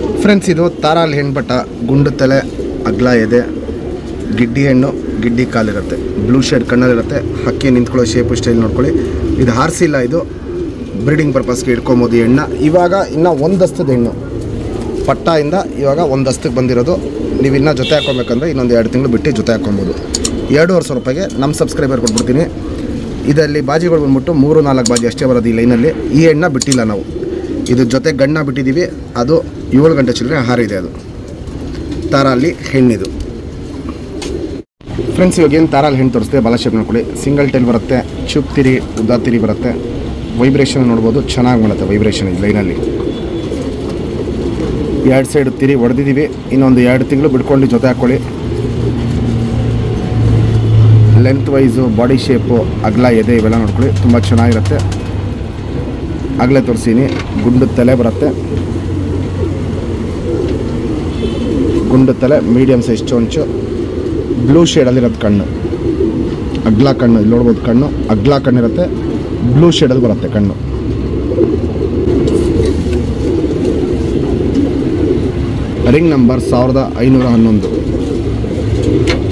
friends ಇದು ತಾರಾಲ್ ಹೆಣ್ಬಟ್ಟ ಗುಂಡು ತಲೆ ಅಗ್ಲ ಎದೆ ಗಿಡ್ಡಿ ಹೆಣ್ಣು ಗಿಡ್ಡಿ ಕಾಲಿರುತ್ತೆ ಬ್ಲೂ ಶೇಡ್ ಕಣ್ಣಲ್ಲಿರುತ್ತೆ ಹಕ್ಕಿ ನಿಂತ್ಕೊಳ್ಳೋ ಶೇಪು ಸ್ಟೈಲ್ ನೋಡ್ಕೊಳ್ಳಿ ಇದು ಹಾರಿಸಿಲ್ಲ ಇದು ಬ್ರೀಡಿಂಗ್ ಪರ್ಪಸ್ಗೆ ಇಟ್ಕೊಬೋದು ಹೆಣ್ಣ ಇವಾಗ ಇನ್ನೂ ಒಂದಸ್ತದ ಹೆಣ್ಣು ಪಟ್ಟಾಯಿಂದ ಇವಾಗ ಒಂದು ಹಸ್ತಕ್ಕೆ ಬಂದಿರೋದು ನೀವು ಇನ್ನೂ ಜೊತೆ ಹಾಕ್ಕೊಬೇಕಂದ್ರೆ ಇನ್ನೊಂದು ಎರಡು ತಿಂಗಳು ಬಿಟ್ಟು ಜೊತೆ ಹಾಕ್ಕೊಬೋದು ಎರಡೂವರೆ ಸಾವಿರ ರೂಪಾಯಿಗೆ ನಮ್ಮ ಸಬ್ಸ್ಕ್ರೈಬರ್ ಕೊಟ್ಬಿಡ್ತೀನಿ ಇದರಲ್ಲಿ ಬಾಜಿಗಳು ಬಂದ್ಬಿಟ್ಟು ಮೂರು ನಾಲ್ಕು ಬಾಜಿ ಅಷ್ಟೇ ಬರೋದು ಈ ಲೈನಲ್ಲಿ ಈ ಎಣ್ಣೆ ಬಿಟ್ಟಿಲ್ಲ ನಾವು ಇದು ಜೊತೆ ಗಣ್ಣ ಬಿಟ್ಟಿದ್ದೀವಿ ಅದು ಏಳು ಗಂಟೆ ಚಿಲ್ಲರೆ ಹಾರಿದೆ ಅದು ತಾರಲ್ಲಿ ಹೆಣ್ಣಿದು ಫ್ರೆಂಡ್ಸ್ ಇವಾಗ ಏನು ತಾರಲ್ಲಿ ಹೆಣ್ಣು ತೋರಿಸ್ತೆ ಬಾಲ ಶೇಪ್ ನೋಡ್ಕೊಳ್ಳಿ ಸಿಂಗಲ್ ಟೈಲ್ ಬರುತ್ತೆ ಚುಪ್ ತಿರಿ ಉದ್ದ ತಿರಿ ಬರುತ್ತೆ ವೈಬ್ರೇಷನ್ ನೋಡ್ಬೋದು ಚೆನ್ನಾಗಿ ಮಾಡುತ್ತೆ ವೈಬ್ರೇಷನ್ ಈ ಲೈನಲ್ಲಿ ಎರಡು ಸೈಡ್ ತಿರಿ ಹೊಡೆದಿದ್ದೀವಿ ಇನ್ನೊಂದು ಎರಡು ತಿಂಗಳು ಬಿಡ್ಕೊಂಡು ಜೊತೆ ಹಾಕ್ಕೊಳ್ಳಿ ಲೆಂತ್ ವೈಸು ಬಾಡಿ ಶೇಪು ಅಗಲ ಎದೆ ಇವೆಲ್ಲ ನೋಡ್ಕೊಳ್ಳಿ ತುಂಬ ಚೆನ್ನಾಗಿರುತ್ತೆ ಆಗಲೇ ತೋರಿಸೀನಿ ಗುಂಡು ತಲೆ ಬರುತ್ತೆ ಗುಂಡು ತಲೆ ಮೀಡಿಯಮ್ ಸೈಜ್ ಚೊಂಚು ಬ್ಲೂ ಶೇಡಲ್ಲಿರೋದು ಕಣ್ಣು ಅಗ್ಲ ಕಣ್ಣು ಇಲ್ಲಿ ನೋಡ್ಬೋದು ಕಣ್ಣು ಅಗ್ಲ ಕಣ್ಣಿರುತ್ತೆ ಬ್ಲೂ ಶೇಡಲ್ಲಿ ಬರುತ್ತೆ ಕಣ್ಣು ರಿಂಗ್ ನಂಬರ್ ಸಾವಿರದ ಐನೂರ ಹನ್ನೊಂದು